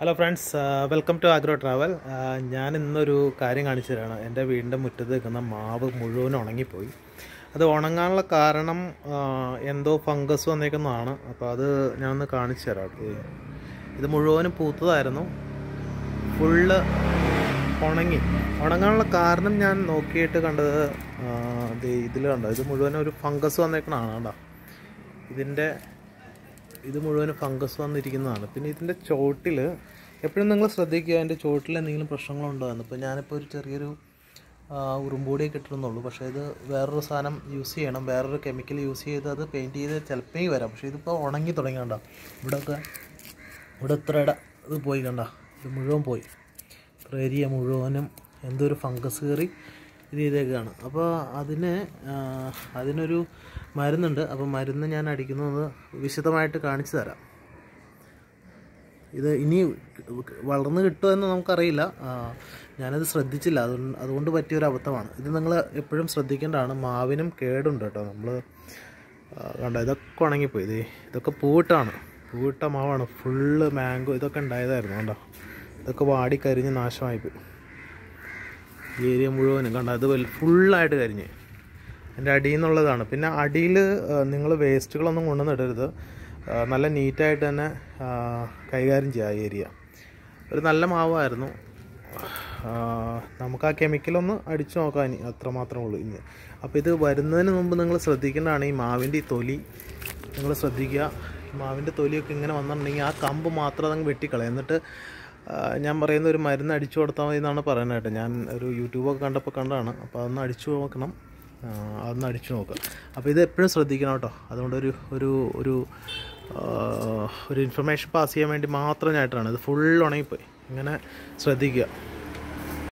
hello friends welcome to agro travel ഞാൻ ഇന്നൊരു കാര്യം കാണിച്ചു തരാണ് എൻ്റെ വീടിൻ്റെ മുറ്റത്ത് നിൽക്കുന്ന മാവ് മുഴുവൻ ഉണങ്ങിപ്പോയി അത് ഉണങ്ങാനുള്ള കാരണം ആ, എന്തോ ഫംഗസ് വന്നേക്കുന്നതാണ് അപ്പോൾ അത് ഞാനൊന്ന് കാണിച്ചു തരാം ഇത് ഇത് മുഴുവനും പൂത്തതായിരുന്നു ഫുള്ള് ഉണങ്ങി ഉണങ്ങാനുള്ള കാരണം ഞാൻ നോക്കിയിട്ട് കണ്ടത് ആ, ദേ ഇതിൽ കണ്ടോ ഇത് മുഴുവനും ഒരു ഫംഗസ് വന്നേക്കണതാണ് കേട്ടോ ഇതിൻ്റെ ഇത് മുഴുവനും ഫംഗസ് വന്നിരിക്കുന്നതാണ് പിന്നെ ഇതിൻ്റെ ചോട്ടിൽ എപ്പോഴും നിങ്ങൾ ശ്രദ്ധിക്കുക അതിൻ്റെ ചോട്ടിൽ എന്തെങ്കിലും പ്രശ്നങ്ങളുണ്ടോ എന്ന് ഇപ്പോൾ ഞാനിപ്പോൾ ഒരു ചെറിയൊരു ആ, ഉറുമ്പൂടിയൊക്കെ ഇട്ടിരുന്നുള്ളൂ പക്ഷേ ഇത് വേറൊരു സാധനം യൂസ് ചെയ്യണം വേറൊരു കെമിക്കൽ യൂസ് ചെയ്ത് അത് പെയിൻറ്റ് ചെയ്ത് ചിലപ്പോൾ വരാം പക്ഷേ ഇതിപ്പോൾ ഉണങ്ങി തുടങ്ങി കണ്ട ഇവിടെയൊക്കെ ഇവിടെ ഇത്ര ഇട ഇത് പോയി കണ്ട ഇത് മുഴുവൻ പോയി ഇത്ര ഏരിയ മുഴുവനും എന്തോ ഒരു ഫംഗസ് കയറി ഇത് ചെയ്തേക്കാണ് അപ്പോൾ അതിന് ആ, അതിനൊരു മരുന്നുണ്ട് അപ്പോൾ മരുന്ന് ഞാൻ അടിക്കുന്നത് വിശദമായിട്ട് കാണിച്ചു തരാം ഇത് ഇനി വളർന്ന് കിട്ടുമെന്ന് നമുക്കറിയില്ല ആ, ഞാനത് ശ്രദ്ധിച്ചില്ല അതുകൊണ്ട് അതുകൊണ്ട് പറ്റിയൊരു അബദ്ധമാണ് ഇത് നിങ്ങൾ എപ്പോഴും ശ്രദ്ധിക്കേണ്ടതാണ് മാവിനും കേടുണ്ട് കേട്ടോ നമ്മൾ കണ്ടോ ഇതൊക്കെ ഉണങ്ങിപ്പോയി ഇത് ഇതൊക്കെ പൂവിട്ടാണ് പൂവിട്ട മാവാണ് ഫുള്ള് മാംഗോ ഇതൊക്കെ ഉണ്ടായതായിരുന്നു കണ്ടോ ഇതൊക്കെ വാടി കരിഞ്ഞ് നാശമായിപ്പോയി ഈ ഏരിയ മുഴുവനും കണ്ടോ ഇത് വൽ- ഫുള്ളായിട്ട് കരിഞ്ഞ് എൻ്റെ അടിയിൽ നിന്നുള്ളതാണ് പിന്നെ അടിയിൽ നിങ്ങൾ വേസ്റ്റുകളൊന്നും കൊണ്ടുവന്നിടരുത് ആ, നല്ല നീറ്റായിട്ട് തന്നെ ആ, കൈകാര്യം ചെയ്യുക ആ ഏരിയ ഒരു നല്ല മാവായിരുന്നു ആ, നമുക്ക് ആ കെമിക്കലൊന്ന് അടിച്ചു നോക്കാം ഇനി അത്ര മാത്രമേ ഉള്ളൂ ഇനി അപ്പോൾ ഇത് വരുന്നതിന് മുമ്പ് നിങ്ങൾ ശ്രദ്ധിക്കേണ്ടതാണ് ഈ മാവിൻ്റെ ഈ തൊലി നിങ്ങൾ ശ്രദ്ധിക്കുക ഈ മാവിൻ്റെ തൊലിയൊക്കെ ഇങ്ങനെ വന്നിട്ടുണ്ടെങ്കിൽ ആ കമ്പ് മാത്രം അതങ്ങ് വെട്ടിക്കളയും എന്നിട്ട് ആ, ഞാൻ പറയുന്ന ഒരു മരുന്ന് അടിച്ചു കൊടുത്താൽ മതി എന്നാണ് പറയുന്നത് കേട്ടോ ഞാൻ ഒരു യൂട്യൂബൊക്കെ കണ്ടപ്പോൾ കണ്ടതാണ് അപ്പോൾ അതൊന്ന് അടിച്ചു നോക്കണം ആ, അതൊന്ന് അടിച്ചു നോക്കുക അപ്പോൾ ഇത് എപ്പോഴും ശ്രദ്ധിക്കണം കേട്ടോ അതുകൊണ്ട് ഒരു ഒരു ഒരു ആ, ഒരു ഇൻഫർമേഷൻ പാസ് ചെയ്യാൻ വേണ്ടി മാത്രം ഞായിട്ടാണ് ഇത് ഫുൾ ഉണങ്ങിപ്പോയി ഇങ്ങനെ ശ്രദ്ധിക്കുക